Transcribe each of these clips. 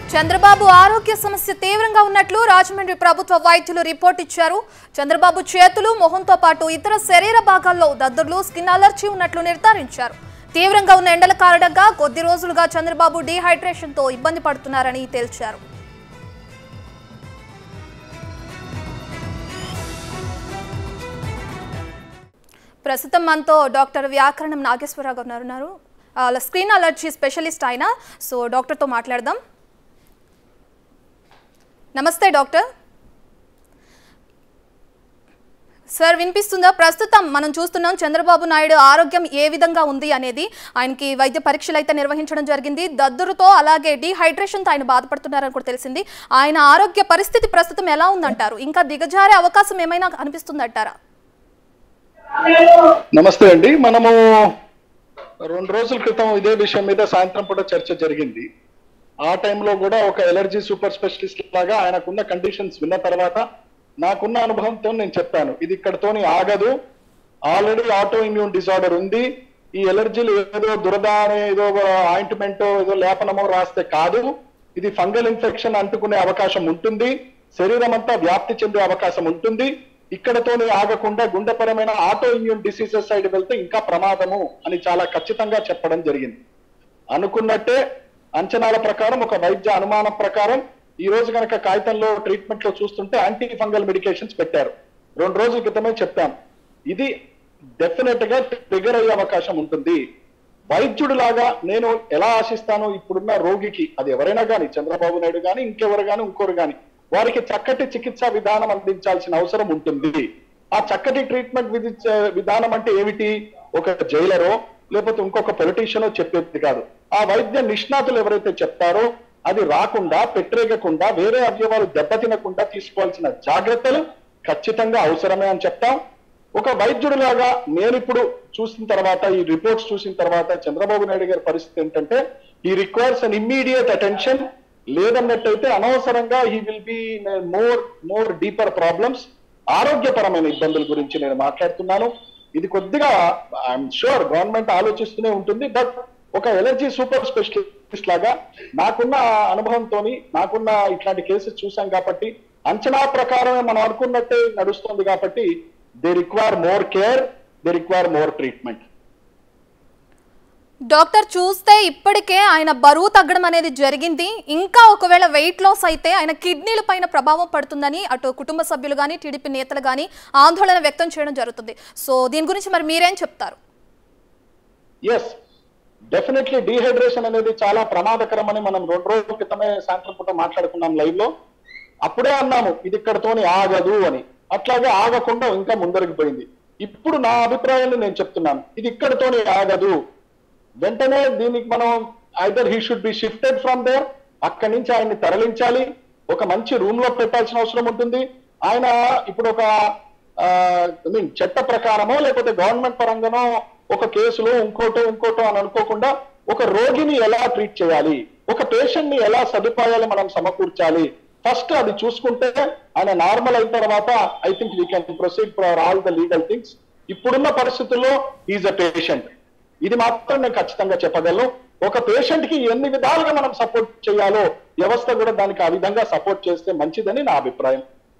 చంద్రబాబు ఆరోగ్య సమస్య తీవ్రంగా ఉన్నట్లు రాజమండ్రి ప్రభుత్వ వైద్యులు రిపోర్ట్ ఇచ్చారు చంద్రబాబు చేతులు మొహంతో పాటు ఇతర శరీర భాగాల్లో దద్దుర్లు స్కిన్ అలర్జీ ఉన్నట్లు నిర్ధారించారు తీవ్రంగా ఉన్న ఎండల కారణంగా కొద్ది రోజులుగా చంద్రబాబు డీహైడ్రేషన్తో ఇబ్బంది పడుతున్నారని తేల్చారు ప్రస్తుతం మనతో డాక్టర్ వ్యాకరణం నాగేశ్వరరావు గారు ఉన్నారు ఆ, స్కిన్ అలర్జీ స్పెషలిస్ట్ ఆయన సో డాక్టర్తో మాట్లాడదాం నమస్తే డాక్టర్ సార్ వినిపిస్తుందా ప్రస్తుతం మనం చూస్తున్నాం చంద్రబాబు నాయుడు ఆరోగ్యం ఏ విధంగా ఉంది అనేది ఆయనకి వైద్య పరీక్షలు అయితే నిర్వహించడం జరిగింది దద్దురుతో అలాగే డీహైడ్రేషన్తో ఆయన బాధపడుతున్నారని కూడా తెలిసింది ఆయన ఆరోగ్య పరిస్థితి ప్రస్తుతం ఎలా ఉందంటారు ఇంకా దిగజారే అవకాశం ఏమైనా అనిపిస్తుందంటారా నమస్తే అండి మనము రెండు రోజుల క్రితం ఇదే విషయం మీద సాయంత్రం పూట చర్చ జరిగింది ఆ టైంలో కూడా ఒక ఎలర్జీ సూపర్ స్పెషలిస్ట్ లాగా ఆయనకున్న కండిషన్స్ విన్న తర్వాత నాకున్న అనుభవంతో నేను చెప్పాను ఇది ఇక్కడతోని ఆగదు ఆల్రెడీ ఆటో ఇమ్యూన్ డిజార్డర్ ఉంది ఈ ఎలర్జీలు ఏదో దురద అనే ఏదో ఆయింట్మెంట్ ఏదో లేపనమో రాస్తే కాదు ఇది ఫంగల్ ఇన్ఫెక్షన్ అంటుకునే అవకాశం ఉంటుంది శరీరం అంతా వ్యాప్తి చెందే అవకాశం ఉంటుంది ఇక్కడతోనే ఆగకుండా గుండెపరమైన ఆటో ఇమ్యూన్ డిసీజెస్ సైడ్ వెళ్తే ఇంకా ప్రమాదము అని చాలా ఖచ్చితంగా చెప్పడం జరిగింది అనుకున్నట్టే అంచనాల ప్రకారం ఒక వైద్య అనుమానం ప్రకారం ఈ రోజు కనుక కాగితంలో ట్రీట్మెంట్ లో చూస్తుంటే యాంటీ ఫంగల్ మెడికేషన్స్ పెట్టారు రెండు రోజుల క్రితమే చెప్పాం ఇది డెఫినెట్ గా ట్రిగర్ అయ్యే అవకాశం ఉంటుంది వైద్యుడు లాగా నేను ఎలా ఆశిస్తాను ఇప్పుడున్న రోగికి అది ఎవరైనా కానీ చంద్రబాబు నాయుడు కానీ ఇంకెవరు కానీ ఇంకోరు కానీ వారికి చక్కటి చికిత్సా విధానం అందించాల్సిన అవసరం ఉంటుంది ఆ చక్కటి ట్రీట్మెంట్ విధించే విధానం అంటే ఏమిటి ఒక జైలరో లేకపోతే ఇంకొక పొలిటీషియనో చెప్పేది కాదు ఆ వైద్య నిష్ణాతులు ఎవరైతే చెప్తారో అది రాకుండా పెట్టరేగకుండా వేరే అవయవాలు దెబ్బతినకుండా తీసుకోవాల్సిన జాగ్రత్తలు ఖచ్చితంగా అవసరమే అని చెప్తాం ఒక వైద్యుడు లాగా నేను ఇప్పుడు చూసిన తర్వాత ఈ రిపోర్ట్స్ చూసిన తర్వాత చంద్రబాబు నాయుడు గారి పరిస్థితి ఏంటంటే ఈ రిక్వైర్స్ అన్ ఇమ్మీడియట్ అటెన్షన్ లేదన్నట్టయితే అనవసరంగా he will be more more deeper problems ఆరోగ్యపరమైన ఇబ్బందుల గురించి నేను మాట్లాడుతున్నాను ఇది కొద్దిగా ఐఎమ్ షూర్ గవర్నమెంట్ ఆలోచిస్తూనే ఉంటుంది బట్ ఒక ఎలర్జీ సూపర్ స్పెషలిస్ట్ లాగా నాకున్న అనుభవంతో నాకున్న ఇట్లాంటి కేసెస్ చూసాం కాబట్టి అంచనా ప్రకారమే మనం అనుకున్నట్టే నడుస్తుంది కాబట్టి they require more care they require more treatment doctor చూస్తే ఇప్పటికే ఆయన బరువు తగ్గడం అనేది జరిగింది ఇంకా ఒకవేళ వెయిట్ లాస్ అయితే ఆయన కిడ్నీల పైన ప్రభావం పడుతుందని అటు కుటుంబ సభ్యులు కానీ టీడీపీ నేతలు కానీ ఆందోళన వ్యక్తం చేయడం జరుగుతుంది సో దీని గురించి మరి మీరేం చెప్తారు ఎస్ డెఫినెట్లీ డీహైడ్రేషన్ అనేది చాలా ప్రమాదకరం అని మనం రెండు రోజుల క్రితమే సాయంత్రం పూట మాట్లాడుకున్నాం లైవ్ లో అప్పుడే అన్నాము ఇది ఇక్కడతోని ఆగదు అని అట్లాగే ఆగకుండా ఇంకా ముందరికి పోయింది ఇప్పుడు నా అభిప్రాయాన్ని నేను చెప్తున్నాను ఇది ఇక్కడతోని ఆగదు వెంటనే దీనికి మనం either he should be shifted from there అక్కడి నుంచి ఆయన్ని తరలించాలి ఒక మంచి రూమ్ లో పెట్టాల్సిన అవసరం ఉంటుంది ఆయన ఇప్పుడు ఒక ఐ మీన్ చట్ట ప్రకారమో లేకపోతే గవర్నమెంట్ పరంగానో ఒక కేసులో ఇంకోటో ఇంకోటో అని అనుకోకుండా ఒక రోగిని ఎలా ట్రీట్ చేయాలి ఒక పేషెంట్ ని ఎలా సదుపాయాలు మనం సమకూర్చాలి ఫస్ట్ అది చూసుకుంటే ఆయన నార్మల్ అయిన తర్వాత I think we can proceed for all the legal things ఇప్పుడున్న పరిస్థితుల్లో ఈజ్ అ పేషెంట్ ఇది మాత్రం నేను ఖచ్చితంగా చెప్పగలను ఒక పేషెంట్ కి ఎన్ని విధాలుగా మనం సపోర్ట్ చేయాలో వ్యవస్థ కూడా దానికి ఆ విధంగా సపోర్ట్ చేస్తే మంచిదని నా అభిప్రాయం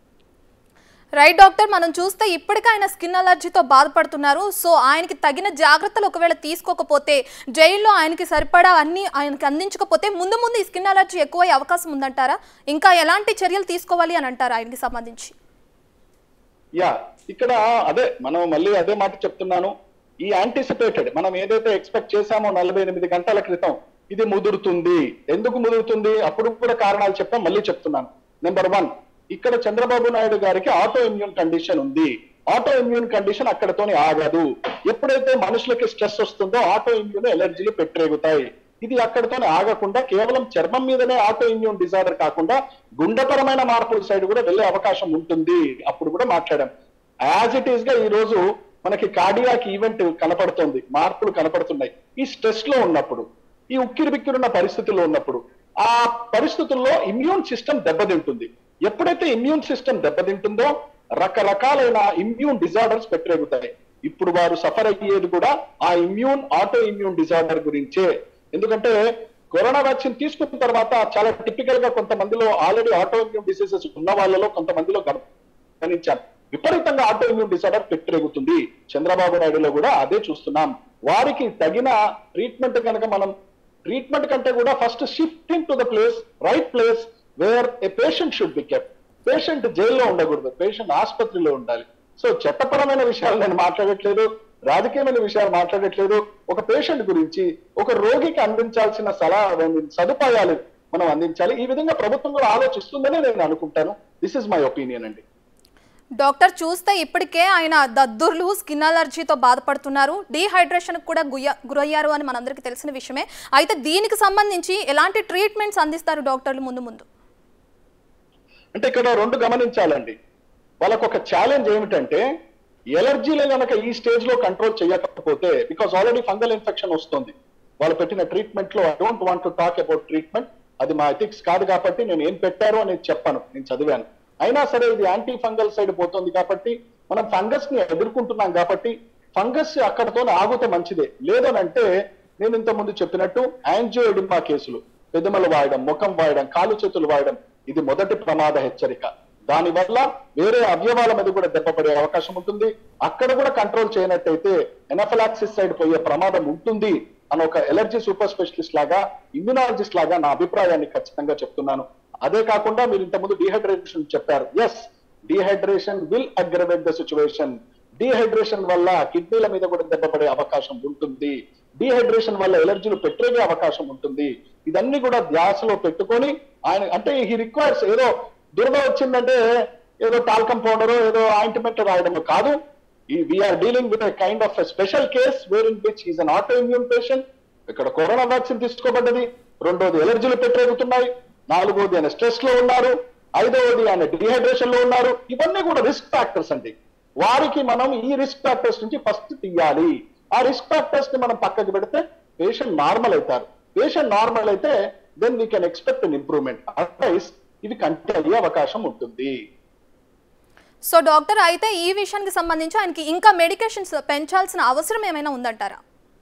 రైట్ డాక్టర్ మనం చూస్తే ఇప్పటికే ఆయన స్కిన్ అలర్జీతో బాధపడుతున్నారు సో ఆయనకి తగిన జాగ్రత్తలు ఒకవేళ తీసుకోకపోతే జైల్లో ఆయనకి సరిపడా అన్ని ఆయనకి అందించకపోతే ముందు ముందు ఈ స్కిన్ అలర్జీ ఎక్కువయ్యే అవకాశం ఉందంటారా ఇంకా ఎలాంటి చర్యలు తీసుకోవాలి అని అంటారా ఆయనకి సంబంధించి యా ఇక్కడ అదే మనం మళ్ళీ అదే మాట చెప్తున్నాను ఈ యాంటిసిపేటెడ్ మనం ఏదైతే ఎక్స్పెక్ట్ చేశామో నలభై ఎనిమిది గంటల క్రితం ఇది ముదురుతుంది ఎందుకు ముదురుతుంది అప్పుడు కూడా కారణాలు చెప్పాం మళ్ళీ చెప్తున్నాను నెంబర్ వన్ ఇక్కడ చంద్రబాబు నాయుడు గారికి auto immune condition auto immune immune కండిషన్ అక్కడతోని ఆగదు ఎప్పుడైతే మనుషులకి స్ట్రెస్ వస్తుందో ఆటో ఇమ్యూన్ ఎలర్జీలు పెట్టరేగుతాయి ఇది అక్కడతోనే ఆగకుండా కేవలం చర్మం మీదనే ఆటో ఇమ్యూన్ డిజార్డర్ కాకుండా గుండెపరమైన మార్పుల సైడ్ కూడా వెళ్ళే అవకాశం ఉంటుంది అప్పుడు కూడా మాట్లాడాం యాజ్ ఇట్ ఈస్ గా ఈ రోజు మనకి కార్డియాక్ ఈవెంట్ కనపడుతుంది మార్పులు కనపడుతున్నాయి ఈ స్ట్రెస్ లో ఉన్నప్పుడు ఈ ఉక్కిరి బిక్కిరున్న పరిస్థితుల్లో ఉన్నప్పుడు ఆ పరిస్థితుల్లో ఇమ్యూన్ సిస్టమ్ దెబ్బతింటుంది ఎప్పుడైతే ఇమ్యూన్ సిస్టమ్ దెబ్బతింటుందో రకరకాలైన ఇమ్యూన్ డిజార్డర్స్ పెట్టరేగుతాయి ఇప్పుడు వారు సఫర్ అయ్యేది కూడా ఆ ఇమ్యూన్ ఆటో ఇమ్యూన్ డిజార్డర్ గురించే ఎందుకంటే కరోనా వ్యాక్సిన్ తీసుకున్న తర్వాత చాలా టిపికల్ గా కొంతమందిలో ఆల్రెడీ ఆటో ఇమ్యూన్ డిసీజెస్ ఉన్న వాళ్ళలో కొంతమందిలో గమనించాం విపరీతంగా ఆటో ఇమ్యూన్ డిసార్డర్ పెట్టిరెగుతుంది చంద్రబాబు నాయుడులో కూడా అదే చూస్తున్నాం వారికి తగిన ట్రీట్మెంట్ కనుక మనం ట్రీట్మెంట్ కంటే కూడా first shifting to the place right place where a patient should be kept patient జైల్లో ఉండకూడదు పేషెంట్ ఆసుపత్రిలో ఉండాలి సో చట్టపరమైన విషయాలు నేను మాట్లాడట్లేదు రాజకీయమైన విషయాలు మాట్లాడట్లేదు ఒక పేషెంట్ గురించి ఒక రోగికి అందించాల్సిన సలహా సదుపాయాలు మనం అందించాలి ఈ విధంగా ప్రభుత్వం కూడా ఆలోచిస్తుందని నేను అనుకుంటాను దిస్ ఇస్ మై ఒపీనియన్ అండి డాక్టర్ చూస్తే ఇప్పటికే ఆయన దద్దుర్లు స్కిన్ అలర్జీతో బాధపడుతున్నారు డీహైడ్రేషన్ కూడా గుయ్య గురయ్యారు అని మనందరికీ తెలిసిన విషయమే అయితే దీనికి సంబంధించి ఎలాంటి ట్రీట్మెంట్స్ అందిస్తారు డాక్టర్లు ముందు ముందు అంటే ఇక్కడ రెండు గమనించాలండి వాళ్ళకు ఒక ఛాలెంజ్ ఏమిటంటే ఎలర్జీలు కనుక ఈ స్టేజ్ లో కంట్రోల్ చేయకపోతే బికాస్ ఆల్రెడీ ఫంగల్ ఇన్ఫెక్షన్ వస్తుంది వాళ్ళు పెట్టిన ట్రీట్మెంట్ లో I don't want to talk about treatment అది మా ఎథిక్స్ కాదు కాబట్టి నేను ఏం పెట్టారో అనేది చెప్పాను నేను చదివాను అయినా సరే ఇది యాంటీ ఫంగల్ సైడ్ పోతుంది కాబట్టి మనం ఫంగస్ ని ఎదుర్కొంటున్నాం కాబట్టి ఫంగస్ అక్కడతో ఆగితే మంచిదే లేదనంటే నేను ఇంత ముందు చెప్పినట్టు యాంజియోడిమా కేసులు పెదమలు వాయడం ముఖం వాయడం కాలు చేతులు వాయడం ఇది మొదటి ప్రమాద హెచ్చరిక దాని వల్ల వేరే అవయవాల మీద కూడా దెబ్బపడే అవకాశం ఉంటుంది అక్కడ కూడా కంట్రోల్ చేయనట్టయితే ఎనఫలాక్సిస్ సైడ్ పోయే ప్రమాదం ఉంటుంది అని ఒక ఎలర్జీ సూపర్ స్పెషలిస్ట్ లాగా ఇమ్యునాలజిస్ట్ లాగా నా అభిప్రాయాన్ని ఖచ్చితంగా చెప్తున్నాను అదే కాకుండా మీరు ఇంతకుముందు డిహైడ్రేషన్ చెప్పారు yes dehydration will aggravate the situation dehydration వల్ల కిడ్నీల మీద కూడా దెబ్బపడే అవకాశం ఉంటుంది డిహైడ్రేషన్ వల్ల ఎలర్జీలు పెట్టేగే అవకాశం ఉంటుంది ఇదన్నీ కూడా ధ్యాసలో పెట్టుకొని ఆయన అంటే హీ రిక్వైర్స్ ఏదో దురద వచ్చిందంటే ఏదో టాల్కమ్ పౌడర్ ఏదో ఆయింట్మెంట్ రాయడం కాదు ఈ we are dealing with kind of special case where in which is an auto immune patient ఇక్కడ కరోనా వ్యాక్సిన్ తీసుకోబడ్డది రెండోది ఎలర్జీలు పెట్టేగుతున్నాయి నాలుగోది ఆయన స్ట్రెస్ లో ఉన్నారు ఐదవది ఆయన డిహైడ్రేషన్ లో ఉన్నారు ఇవన్నీ కూడా రిస్క్ ఫ్యాక్టర్స్ అండి వారికి మనం ఈ రిస్క్ ఫ్యాక్టర్స్ నుంచి ఫస్ట్ తీయాలి ఆ రిస్క్ ఫ్యాక్టర్స్ ని మనం పక్కకి పెడితే పేషెంట్ నార్మల్ అవుతారు పేషెంట్ నార్మల్ అయితే then we can expect an improvement otherwise ఇది కంటిన్యూ అయ్యే అవకాశం ఉంటుంది సో డాక్టర్ అయితే ఈ విషయానికి సంబంధించి ఆయనకి ఇంకా మెడికేషన్స్ పెంచాల్సిన అవసరం ఏమైనా ఉందంటారా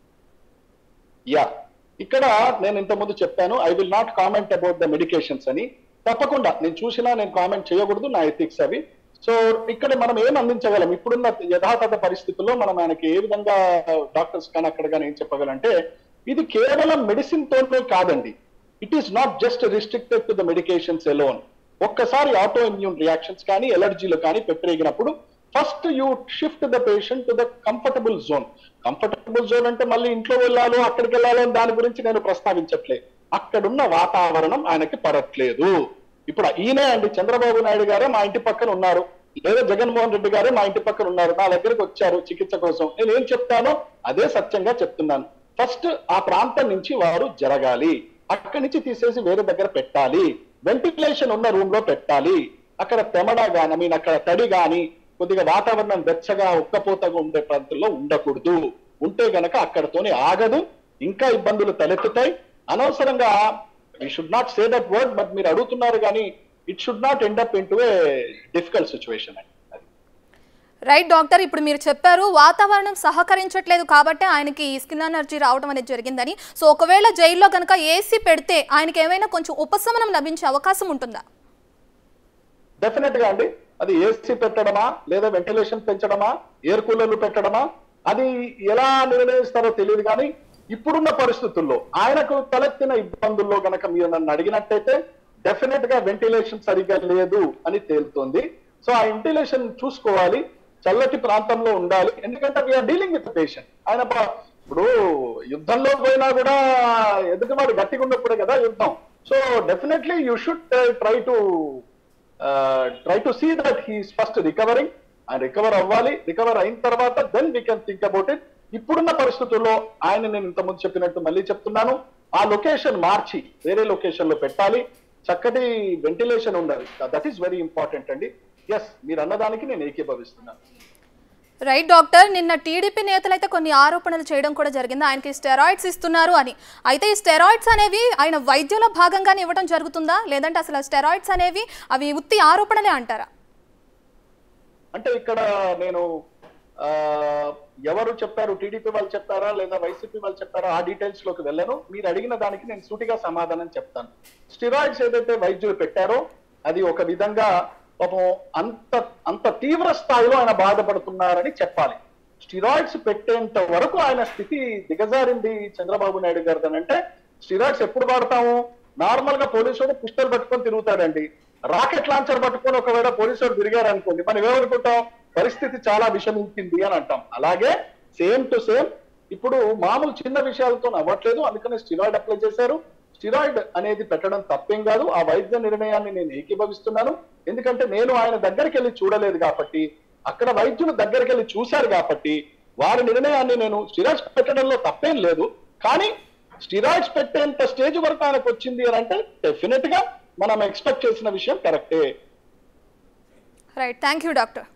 యా ఇక్కడ నేను ఇంత ముందు చెప్పాను I will not comment about the medications అని తప్పకుండా నేను చూసినా నేను కామెంట్ చేయకూడదు నా ఎథిక్స్ అవి సో ఇక్కడ మనం ఏం అందించగలం ఇప్పుడున్న యథాతథ పరిస్థితుల్లో మనం ఆయనకి ఏ విధంగా డాక్టర్స్ కానీ అక్కడ కానీ ఏం చెప్పగలంటే ఇది కేవలం మెడిసిన్ తోనే కాదండి it is not just restricted to the medications alone ఒక్కసారి ఆటో ఇమ్యూన్ రియాక్షన్స్ కానీ ఎలర్జీలు కానీ పెట్టరేగినప్పుడు first you shift the patient to the comfortable zone comfortable zone అంటే మళ్ళీ ఇంట్లో వెళ్ళాలో అక్కడికి వెళ్ళాలో అని దాని గురించి నేను ప్రస్తావించట్లే అక్కడున్న వాతావరణం ఆయనకి పడట్లేదు ఇప్పుడు ఈయనే అండి చంద్రబాబు నాయుడు గారే మా ఇంటి పక్కన ఉన్నారు లేదా జగన్మోహన్ రెడ్డి గారే మా ఇంటి పక్కన ఉన్నారు నా దగ్గరకు వచ్చారు చికిత్స కోసం నేను ఏం చెప్తానో అదే సత్యంగా చెప్తున్నాను ఫస్ట్ ఆ ప్రాంతం నుంచి వారు జరగాలి అక్కడి నుంచి తీసేసి వేరే దగ్గర పెట్టాలి వెంటిలేషన్ ఉన్న రూమ్ లో పెట్టాలి అక్కడ తెమడ గాని ఐ మీన్ అక్కడ తడి గాని కొద్దిగా వాతావరణం వెచ్చగా ఉక్కపోతగా ఉండే ప్రాంతంలో ఉండకూడదు ఉంటే గనక అక్కడతోనే ఆగదు ఇంకా ఇబ్బందులు తలెత్తుతాయి అనవసరంగా we should not say that word but మీరు అడుగుతున్నారు కానీ it should not end up in to a difficult situation అండి అది. రైట్ డాక్టర్ ఇప్పుడు మీరు చెప్పారు వాతావరణం సహకరించట్లేదు కాబట్టి ఆయనకి స్కిన్ అలర్జీ రావడం అనేది జరిగిందని సో ఒకవేళ జైల్లో కనుక ఏసీ పెడితే ఆయనకి ఏమైనా కొంచెం ఉపశమనం లభించే అవకాశం ఉంటుందా డెఫినెట్ గా అండి అది ఏసీ పెట్టడమా లేదా వెంటిలేషన్ పెంచడమా ఎయిర్ కూలర్లు పెట్టడమా అది ఎలా నిర్ణయిస్తారో తెలియదు కానీ ఇప్పుడున్న పరిస్థితుల్లో ఆయనకు తలెత్తిన ఇబ్బందుల్లో గనక మీరు నన్ను అడిగినట్టయితే డెఫినెట్ గా వెంటిలేషన్ సరిగ్గా లేదు అని తేలుతోంది సో ఆ వెంటిలేషన్ చూసుకోవాలి చల్లటి ప్రాంతంలో ఉండాలి ఎందుకంటే వీఆర్ డీలింగ్ విత్ పేషెంట్ ఆయన ప- ఇప్పుడు యుద్ధంలో పోయినా కూడా ఎదుటివాడు గట్టిగా ఉన్నప్పుడే కదా యుద్ధం so definitely you should try to try to see that he's first recovering ఆయన రికవర్ అవ్వాలి రికవర్ అయిన తర్వాత then we can think about it ఇప్పుడున్న పరిస్థితుల్లో ఆయన నేను ఇంతకుముందు చెప్పినట్టు మళ్ళీ చెప్తున్నాను ఆ లొకేషన్ మార్చి వేరే లొకేషన్ లో పెట్టాలి చక్కటి వెంటిలేషన్ ఉండాలి దట్ ఈస్ వెరీ ఇంపార్టెంట్ అండి ఎస్ మీరు అన్నదానికి నేను ఏకీభవిస్తున్నాను రైట్ డాక్టర్ నిన్న టీడీపీ నేతలు అయితే కొన్ని ఆరోపణలు చేయడం కూడా జరిగింది ఆయనకి స్టెరాయిడ్స్ ఇస్తున్నారు అని అయితే ఈ స్టెరాయిడ్స్ అనేవి ఆయన వైద్యంలో భాగంగానే ఇవ్వడం జరుగుతుందా లేదంటే అసలు స్టెరాయిడ్స్ అనేవి అవి ఉత్తి ఆరోపణలే అంటారా అంటే ఇక్కడ నేను ఆ, ఎవరు చెప్పారు టీడీపీ వాళ్ళు చెప్పారా లేదా వైసీపీ వాళ్ళు చెప్పారా ఆ డీటెయిల్స్ లోకి వెళ్ళను మీరు అడిగిన దానికి నేను సూటిగా సమాధానం చెప్తాను స్టిరాయిడ్స్ ఏదైతే వైద్యులు పెట్టారో అది ఒక విధంగా పాపం అంత అంత తీవ్ర స్థాయిలో ఆయన బాధపడుతున్నారని చెప్పాలి స్టిరాయిడ్స్ పెట్టేంత వరకు ఆయన స్థితి దిగజారింది చంద్రబాబు నాయుడు గారిదని అంటే స్టిరాయిడ్స్ ఎప్పుడు వాడతాము నార్మల్ గా పోలీసుడు పుస్తలు పట్టుకొని తిరుగుతాడండి రాకెట్ లాంచర్ పట్టుకొని ఒకవేళ పోలీసుడు తిరిగారు అనుకోండి మనం ఏమనుకుంటాం పరిస్థితి చాలా విషమించింది అని అంటాం అలాగే సేమ్ టు సేమ్ ఇప్పుడు మామూలు చిన్న విషయాలతో అవ్వట్లేదు అందుకని స్టిరాయిడ్ అప్లై చేశారు స్టిరాయిడ్ అనేది పెట్టడం తప్పేం కాదు ఆ వైద్య నిర్ణయాన్ని నేను ఏకీభవిస్తున్నాను ఎందుకంటే నేను ఆయన దగ్గరికి వెళ్ళి చూడలేదు కాబట్టి అక్కడ వైద్యులు దగ్గరికి వెళ్ళి చూశారు కాబట్టి వారి నిర్ణయాన్ని నేను స్టిరాయిడ్స్ పెట్టడంలో తప్పేం లేదు కానీ స్టిరాయిడ్స్ పెట్టేంత స్టేజ్ వరకు ఆయనకు వచ్చింది అని అంటే డెఫినెట్ గా మనం ఎక్స్పెక్ట్ చేసిన విషయం కరెక్టే రైట్ థ్యాంక్ యూ డాక్టర్